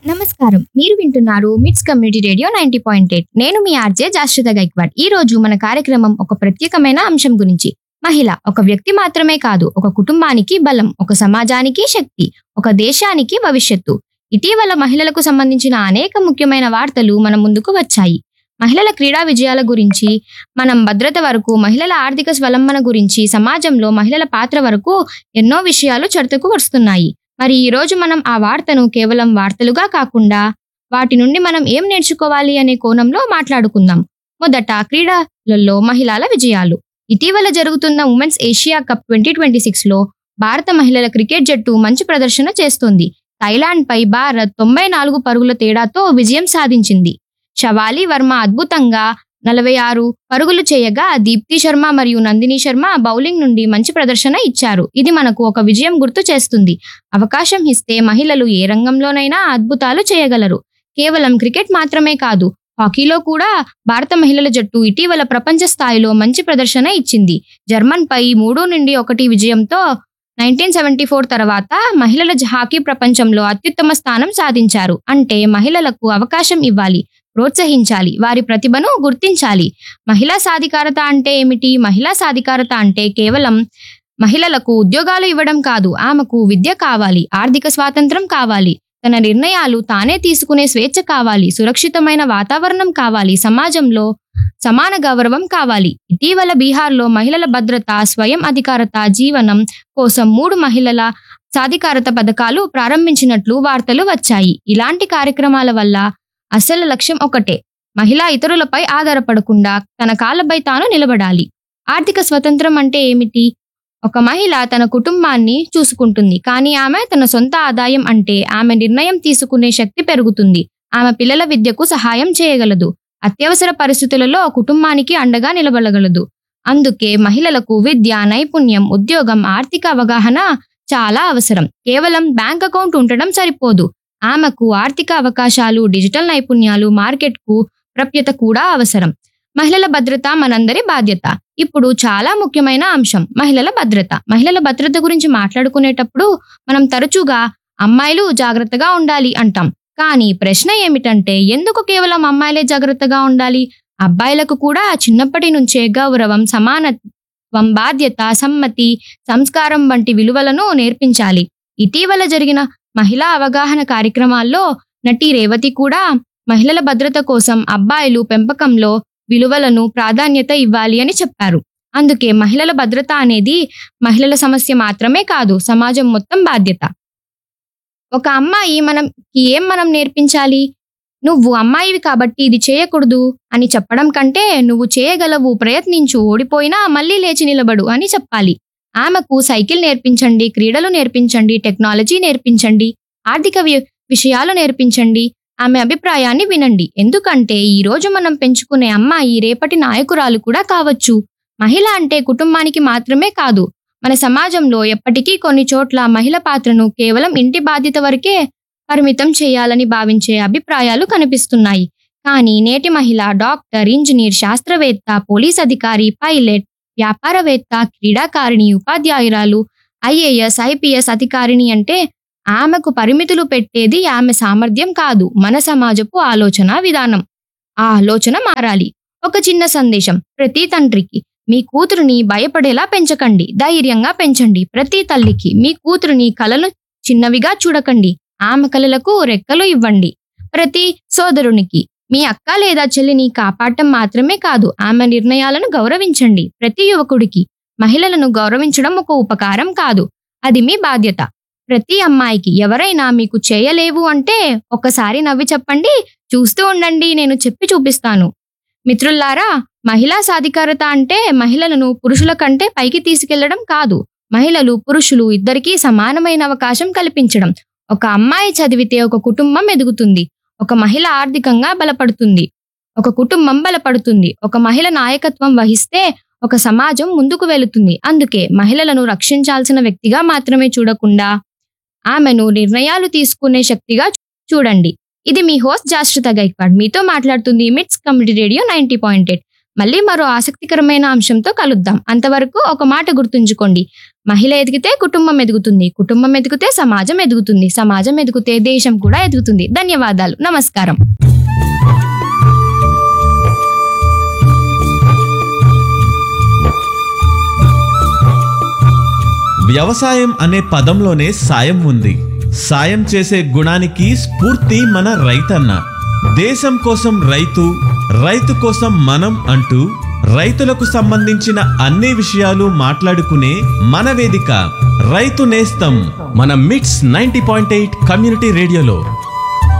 నమస్కారం మీరు వింటున్నారు MITS community radio ninety point eight నేను మీ ఆర్జే జాశ్రిత గైక్వాడ్ ఈ రోజు మన కార్యక్రమం ఒక ప్రత్యేకమైన అంశం గురించి మహిళ ఒక వ్యక్తి మాత్రమే కాదు ఒక కుటుంబానికి బలం ఒక సమాజానికి శక్తి ఒక దేశానికి భవిష్యత్తు ఇటీవల మహిళలకు సంబంధించిన అనేక ముఖ్యమైన వార్తలు మన ముందుకు వచ్చాయి మహిళల క్రీడా విజయాల గురించి మనం భద్రత వరకు మహిళల ఆర్థిక స్వలంబన గురించి సమాజంలో మహిళల పాత్ర వరకు ఎన్నో విషయాలు చర్చకు వస్తున్నాయి మరి ఈ రోజు మనం ఆ వార్తను కేవలం వార్తలుగా కాకుండా వాటి నుండి మనం ఏం నేర్చుకోవాలి అనే కోణంలో మాట్లాడుకుందాం మొదట క్రీడలలో మహిళల విజయాలు ఇటీవల జరుగుతున్న women's Asia cup twenty twenty six లో భారత మహిళల క్రికెట్ జట్టు మంచి ప్రదర్శన చేస్తోంది థైలాండ్ పై భారత్ తొంభై నాలుగు పరుగుల తేడాతో విజయం సాధించింది షవాలి వర్మ అద్భుతంగా నలభై ఆరు పరుగులు చేయగా దీప్తి శర్మ మరియు నందిని శర్మ బౌలింగ్ నుండి మంచి ప్రదర్శన ఇచ్చారు ఇది మనకు ఒక విజయం గుర్తు చేస్తుంది అవకాశం ఇస్తే మహిళలు ఏ రంగంలోనైనా అద్భుతాలు చేయగలరు కేవలం క్రికెట్ మాత్రమే కాదు హాకీలో కూడా భారత మహిళల జట్టు ఇటీవల ప్రపంచ స్థాయిలో మంచి ప్రదర్శన ఇచ్చింది జర్మన్ పై మూడు నుండి ఒకటి విజయంతో నైన్టీన్ సెవెంటీ ఫోర్ తర్వాత మహిళల జ- హాకీ ప్రపంచంలో అత్యుత్తమ స్థానం సాధించారు అంటే మహిళలకు అవకాశం ఇవ్వాలి ప్రోత్సహించాలి వారి ప్రతిభను గుర్తించాలి మహిళా సాధికారత అంటే ఏమిటి మహిళా సాధికారత అంటే కేవలం మహిళలకు ఉద్యోగాలు ఇవ్వడం కాదు ఆమెకు విద్య కావాలి ఆర్థిక స్వాతంత్రం కావాలి తన నిర్ణయాలు తానే తీసుకునే స్వేచ్ఛ కావాలి సురక్షితమైన వాతావరణం కావాలి సమాజంలో సమాన గౌరవం కావాలి ఇటీవల బీహార్లో మహిళల భద్రత స్వయం అధికారత జీవనం కోసం మూడు మహిళల సాధికారత పథకాలు ప్రారంభించినట్లు వార్తలు వచ్చాయి ఇలాంటి కార్యక్రమాల వల్ల అసలు లక్ష్యం ఒకటే మహిళ ఇతరులపై ఆధారపడకుండా తన కాళ్ళపై తాను నిలబడాలి ఆర్థిక స్వతంత్రం అంటే ఏమిటి ఒక మహిళ తన కుటుంబాన్ని చూసుకుంటుంది కానీ ఆమె తన సొంత ఆదాయం అంటే ఆమె నిర్ణయం తీసుకునే శక్తి పెరుగుతుంది ఆమె పిల్లల విద్యకు సహాయం చేయగలదు అత్యవసర పరిస్థితులలో కుటుంబానికి అండగా నిలబడగలదు అందుకే మహిళలకు విద్య నైపుణ్యం ఉద్యోగం ఆర్థిక అవగాహన చాలా అవసరం కేవలం బ్యాంక్ అకౌంట్ ఉండడం సరిపోదు ఆమెకు ఆర్థిక అవకాశాలు డిజిటల్ నైపుణ్యాలు మార్కెట్కు ప్రప్యత కూడా అవసరం మహిళల భద్రత మనందరి బాధ్యత ఇప్పుడు చాలా ముఖ్యమైన అంశం మహిళల భద్రత మహిళల భద్రత గురించి మాట్లాడుకునేటప్పుడు మనం తరచుగా అమ్మాయిలు జాగ్రత్తగా ఉండాలి అంటాం కానీ ప్రశ్న ఏమిటంటే ఎందుకు కేవలం అమ్మాయిలే జాగ్రత్తగా ఉండాలి అబ్బాయిలకు కూడా చిన్నప్పటి నుంచే గౌరవం సమానత్వం బాధ్యత సమ్మతి సంస్కారం వంటి విలువలను నేర్పించాలి ఇటీవల జరిగిన మహిళా అవగాహన కార్యక్రమాల్లో నటి రేవతి కూడా మహిళల భద్రత కోసం అబ్బాయిలు పెంపకంలో విలువలను ప్రాధాన్యత ఇవ్వాలి అని చెప్పారు అందుకే మహిళల భద్రత అనేది మహిళల సమస్య మాత్రమే కాదు సమాజం మొత్తం బాధ్యత ఒక అమ్మాయి మనం ఏం మనం నేర్పించాలి నువ్వు అమ్మాయివి కాబట్టి ఇది చేయకూడదు అని చెప్పడం కంటే నువ్వు చేయగలవు ప్రయత్నించు ఓడిపోయినా మళ్ళీ లేచి నిలబడు అని చెప్పాలి ఆమెకు సైకిల్ నేర్పించండి క్రీడలు నేర్పించండి టెక్నాలజీ నేర్పించండి ఆర్థిక వి- విషయాలు నేర్పించండి ఆమె అభిప్రాయాన్ని వినండి ఎందుకంటే ఈ రోజు మనం పెంచుకునే అమ్మాయి రేపటి నాయకురాలు కూడా కావచ్చు మహిళ అంటే కుటుంబానికి మాత్రమే కాదు మన సమాజంలో ఎప్పటికీ కొన్ని చోట్ల మహిళ పాత్రను కేవలం ఇంటి బాధ్యత వరకే పరిమితం చేయాలని భావించే అభిప్రాయాలు కనిపిస్తున్నాయి కానీ నేటి మహిళ డాక్టర్ ఇంజనీర్ శాస్త్రవేత్త పోలీస్ అధికారి పైలట్ వ్యాపారవేత్త క్రీడాకారిణి ఉపాధ్యాయురాలు ఐఏఎస్ ఐపీఎస్ అధికారిణి అంటే ఆమెకు పరిమితులు పెట్టేది ఆమె సామర్థ్యం కాదు మన సమాజపు ఆలోచన విధానం ఆ ఆలోచన మారాలి ఒక చిన్న సందేశం ప్రతి తండ్రికి మీ కూతురుని భయపడేలా పెంచకండి ధైర్యంగా పెంచండి ప్రతి తల్లికి మీ కూతురుని కలలు చిన్నవిగా చూడకండి ఆమె కలలకు రెక్కలు ఇవ్వండి ప్రతి సోదరునికి మీ అక్క లేదా చెల్లిని కాపాడటం మాత్రమే కాదు ఆమె నిర్ణయాలను గౌరవించండి ప్రతి యువకుడికి మహిళలను గౌరవించడం ఒక ఉపకారం కాదు అది మీ బాధ్యత ప్రతి అమ్మాయికి ఎవరైనా మీకు చేయలేవు అంటే ఒక్కసారి నవ్వి చెప్పండి చూస్తూ ఉండండి నేను చెప్పి చూపిస్తాను మిత్రుల్లారా మహిళా సాధికారత అంటే మహిళలను పురుషుల కంటే పైకి తీసుకెళ్లడం కాదు మహిళలు పురుషులు ఇద్దరికీ సమానమైన అవకాశం కల్పించడం ఒక అమ్మాయి చదివితే ఒక కుటుంబం ఎదుగుతుంది ఒక మహిళ ఆర్థికంగా బలపడుతుంది ఒక కుటుంబం బలపడుతుంది ఒక మహిళ నాయకత్వం వహిస్తే ఒక సమాజం ముందుకు వెళుతుంది అందుకే మహిళలను రక్షించాల్సిన వ్యక్తిగా మాత్రమే చూడకుండా ఆమెను నిర్ణయాలు తీసుకునే శక్తిగా చూడండి ఇది మీ హోస్ట్ జాశ్రిత గైక్వాడ్ మీతో మాట్లాడుతుంది MITS community radio ninety point eight మళ్ళీ మరో ఆసక్తికరమైన అంశంతో కలుద్దాం అంతవరకు ఒక మాట గుర్తుంచుకోండి మహిళ ఎదిగితే కుటుంబం ఎదుగుతుంది కుటుంబం ఎదిగితే సమాజం ఎదుగుతుంది సమాజం ఎదిగితే దేశం కూడా ఎదుగుతుంది ధన్యవాదాలు నమస్కారం వ్యవసాయం అనే పదంలోనే సాయం ఉంది సాయం చేసే గుణానికి స్ఫూర్తి మన రైతన్న దేశం కోసం రైతు రైతు కోసం మనం అంటూ రైతులకు సంబంధించిన అన్ని విషయాలు మాట్లాడుకునే మన వేదిక రైతు నేస్తం మన మిట్స్ నైంటీ పాయింట్ ఎయిట్ కమ్యూనిటీ రేడియోలో